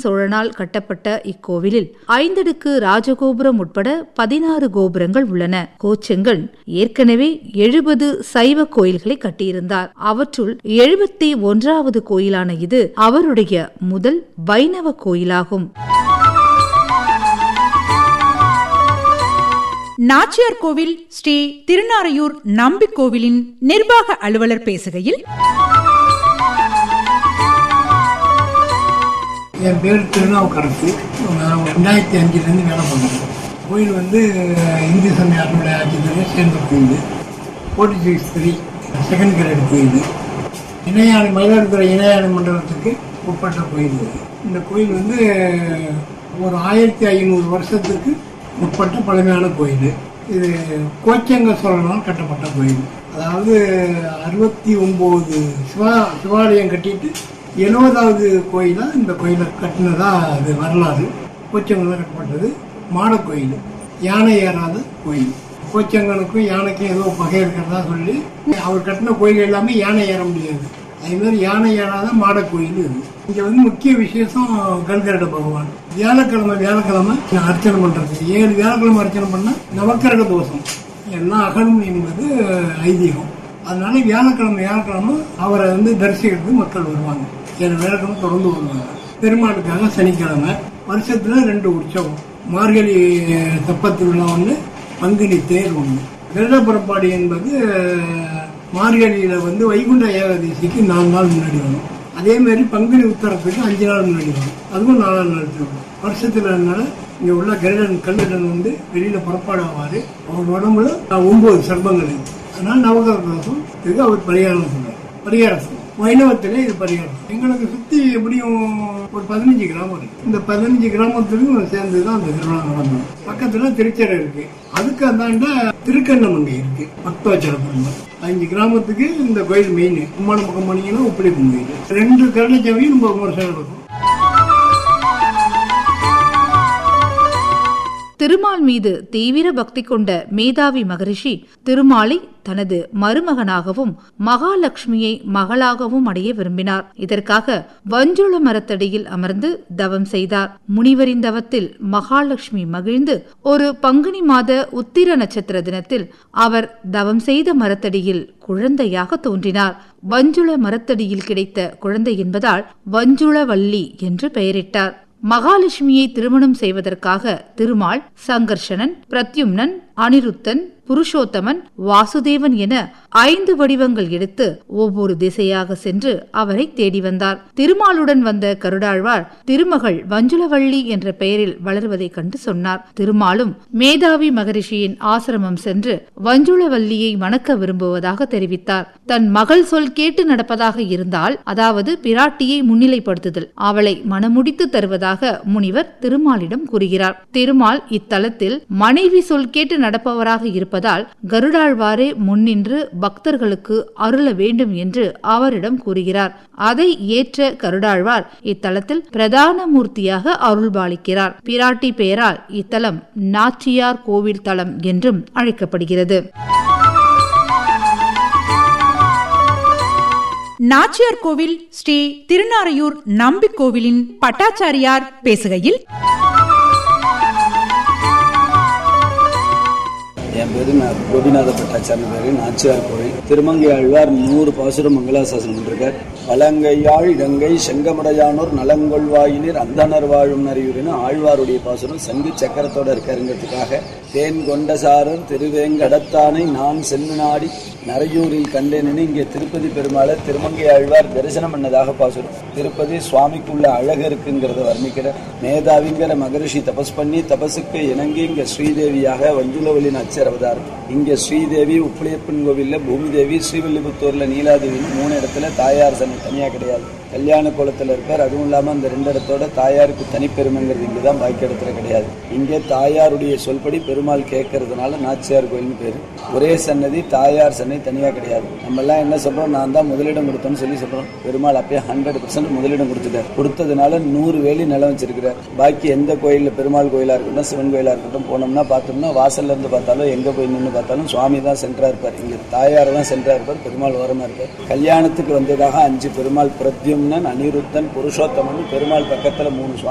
சோழனால் கட்டப்பட்ட இக்கோவிலில் ஐந்தடுக்கு ராஜகோபுரம் உட்பட பதினாறு கோபுரங்கள் உள்ளன கோச்செங்கன் ஏற்கனவே எழுபது சைவ கோயில்களை கட்டியிருந்தார் அவற்றுள் எழுபத்தி ஒன்றாவது கோயிலான இது அவருடைய முதல் வைணவ கோயிலாகும் நாச்சியார் கோவில் ஸ்ரீ திருநாரையூர் நம்பி கோவிலின் நிர்வாக அலுவலர் பேசுகையில் என் பேர் திருநாவுக்கரசு நான் ரெண்டாயிரத்தி அஞ்சுலேருந்து வேலை பண்ணுறேன் கோயில் வந்து இந்து சமய அறநிலை ஆட்சித்துறை சேர்ந்த கோயில் forty six three second grade கோயில் இணையாணி மயிலாடுதுறை இணையாணி மண்டலத்துக்கு உட்பட்ட கோயில் இது. இந்த கோயில் வந்து ஒரு ஆயிரத்தி ஐநூறு வருஷத்துக்கு உட்பட்ட பழமையான கோயில் இது கோச்சங்க சோழனால் கட்டப்பட்ட கோயில் அதாவது அறுபத்தி ஒம்பது சிவா சிவாலயம் கட்டிட்டு எழுபதாவது கோயிலாக இந்த கோயிலை கட்டினதா அது வரலாறு கோச்சங்கத்தில் கட்டப்பட்டது மாடக் கோயில் யானை ஏறாத கோயில் கோச்சங்கனுக்கும் யானைக்கும் ஏதோ பகை இருக்கிறதா சொல்லி அவர் கட்டின கோயில் எல்லாமே யானை ஏற முடியாது அதே மாதிரி யானை ஏறாத மாடக் கோயில் இது இங்க வந்து முக்கிய விசேஷம் கல்கரட பகவான் வியாழக்கிழமை வியாழக்கிழமை அர்ச்சனை பண்றது ஏழு வியாழக்கிழமை அர்ச்சனை பண்ணா நவக்கிரக தோஷம் எல்லாம் அகலும் என்பது ஐதீகம் அதனால வியாழக்கிழமை வியாழக்கிழமை அவரை வந்து தரிசிக்கிறதுக்கு மக்கள் வருவாங்க ஏழு வியாழக்கிழமை தொடர்ந்து வருவாங்க பெருமாளுக்காக சனிக்கிழமை வருஷத்துல ரெண்டு உற்சவம் மார்கழி தெப்பத்து விழா ஒன்று பங்குனி தேர் ஒன்று கருட புறப்பாடு என்பது மார்கழியில வந்து வைகுண்ட ஏகாதசிக்கு நாலு நாள் முன்னாடி வரும் அதே மாதிரி பங்குனி உத்தரத்துக்கு அஞ்சு நாள் முன்னாடி வரும் அதுவும் நாலாம் நாள் வரும் வருஷத்துல அதனால இங்க உள்ள கருடன் கல்லுடன் வந்து வெளியில புறப்பாடு ஆவாரு அவர் உடம்புல ஒன்பது சர்ப்பங்கள் இருக்கு அதனால நவகிரக தோஷம் இதுக்கு அவர் பரிகாரம் சொல்றாரு பரிகாரம் வைணவத்திலே இது பரிகாரம் எங்களுக்கு சுத்தி எப்படியும் ஒரு பதினஞ்சு கிராமம் இருக்கு இந்த பதினஞ்சு கிராமத்துக்கும் சேர்ந்து தான் அந்த திருவிழா நடந்தது பக்கத்துல திருச்சரை இருக்கு அதுக்கு அந்தாண்ட திருக்கண்ணமங்கை இருக்கு பக்தோச்சர பெருமாள் அஞ்சு கிராமத்துக்கு இந்த கோயில் மெயின் கும்மான பக்கம் போனீங்கன்னா உப்படி கோயில் ரெண்டு கருணச்சாமியும் ரொம்ப விமர்சனம் இருக்கும் திருமால் மீது தீவிர பக்தி கொண்ட மேதாவி மகரிஷி திருமாலை தனது மருமகனாகவும் மகாலட்சுமியை மகளாகவும் அடைய விரும்பினார் இதற்காக வஞ்சுள மரத்தடியில் அமர்ந்து தவம் செய்தார் முனிவரின் தவத்தில் மகாலட்சுமி மகிழ்ந்து ஒரு பங்குனி மாத உத்திர நட்சத்திர தினத்தில் அவர் தவம் செய்த மரத்தடியில் குழந்தையாக தோன்றினார் வஞ்சுள மரத்தடியில் கிடைத்த குழந்தை என்பதால் வஞ்சுளவல்லி என்று பெயரிட்டார் மகாலட்சுமியை திருமணம் செய்வதற்காக திருமால் சங்கர்ஷணன் பிரத்யும்னன் அனிருத்தன் புருஷோத்தமன் வாசுதேவன் என ஐந்து வடிவங்கள் எடுத்து ஒவ்வொரு திசையாக சென்று அவரை தேடி வந்தார் திருமாலுடன் வந்த கருடாழ்வார் திருமகள் வஞ்சுளவள்ளி என்ற பெயரில் வளர்வதைக் கண்டு சொன்னார் திருமாலும் மேதாவி மகரிஷியின் ஆசிரமம் சென்று வஞ்சுளவல்லியை மணக்க விரும்புவதாக தெரிவித்தார் தன் மகள் சொல் கேட்டு நடப்பதாக இருந்தால் அதாவது பிராட்டியை முன்னிலைப்படுத்துதல் அவளை மனமுடித்து தருவதாக முனிவர் திருமாலிடம் கூறுகிறார் திருமால் இத்தலத்தில் மனைவி சொல் கேட்டு நடப்பவராக இருப்பதால் கருடாழ்வாரே முன்னின்று பக்தர்களுக்கு அருள வேண்டும் என்று அவரிடம் கூறுகிறார் அதை ஏற்ற கருடாழ்வார் இத்தலத்தில் பிரதான மூர்த்தியாக அருள்பாலிக்கிறார் பிராட்டி பெயரால் இத்தலம் நாச்சியார் கோவில் தலம் என்றும் அழைக்கப்படுகிறது நாச்சியார் கோவில் ஸ்ரீ திருநாரையூர் நம்பி கோவிலின் பட்டாச்சாரியார் பேசுகையில் என் பேர் நான் கோபிநாத பட்டாச்சாரி பேர் நாச்சியார் கோவில் திருமங்கை ஆழ்வார் நூறு பாசுரம் மங்களாசாசனம் பண்ணிருக்கார் வலங்கையாழ் இடங்கை செங்கமடையானோர் நலங்கொள்வாயினர் அந்தனர் வாழும் அறிவுரின்னு ஆழ்வாருடைய பாசுரம் சங்கு சக்கரத்தோட இருக்காருங்கிறதுக்காக தேன் கொண்டசாரர் திருவேங்கடத்தானை நான் சென்று நாடி நரையூரில் கண்டேன்னு இங்கே திருப்பதி பெருமாளை திருமங்கை ஆழ்வார் தரிசனம் பண்ணதாக பாசுரம் திருப்பதி சுவாமிக்குள்ள அழகு இருக்குங்கிறத வர்ணிக்கிற மேதாவிங்கிற மகரிஷி தபஸ் பண்ணி தபசுக்கு இணங்கி இங்க ஸ்ரீதேவியாக வஞ்சுலவலின் அச்சர் அவதாரம் இங்க ஸ்ரீதேவி உப்பளியப்பன் கோவில்ல பூமி தேவி ஸ்ரீவில்லிபுத்தூர்ல நீலாதேவின்னு மூணு இடத்துல தாயார் சனி தனியா கிடையாது கல்யாண குளத்துல இருப்பார் அதுவும் இல்லாம அந்த ரெண்டு இடத்தோட தாயாருக்கு தனிப்பெருமைங்கிறது இங்கதான் பாக்கி இடத்துல கிடையாது இங்கே தாயாருடைய சொல்படி பெருமாள் கேட்கறதுனால நாச்சியார் கோயில்னு பேரு ஒரே சன்னதி தாயார் சன்னதி தனியா கிடையாது நம்ம எல்லாம் என்ன சொல்றோம் நான் தான் முதலிடம் கொடுத்தோம்னு சொல்லி சொல்றோம் பெருமாள் அப்பயே ஹண்ட்ரட் பர்சன்ட் முதலிடம் கொடுத்துட்டார் கொடுத்ததுனால நூறு வேலி நிலம் வச்சிருக்கிறார் பாக்கி எந்த கோயில்ல பெருமாள் கோயிலா இருக்கட்டும் சிவன் கோயிலா இருக்கட்டும் போனோம்னா பார்த்தோம்னா வாசல்ல இருந்து பார்த்தாலும் எங்க போய் நின்று பார்த்தாலும் சுவாமி தான் சென்டரா இருப்பார் இங்க தாயார் தான் சென்டரா இருப்பார் பெருமாள் ஓரமா இருப்பார் கல்யாணத்துக்கு வந்ததாக அஞ்சு பெருமாள் பிரத்யும்னன் அனிருத்தன் புருஷோத்தமன் பெருமாள் பக்கத்துல மூணு சுவாமி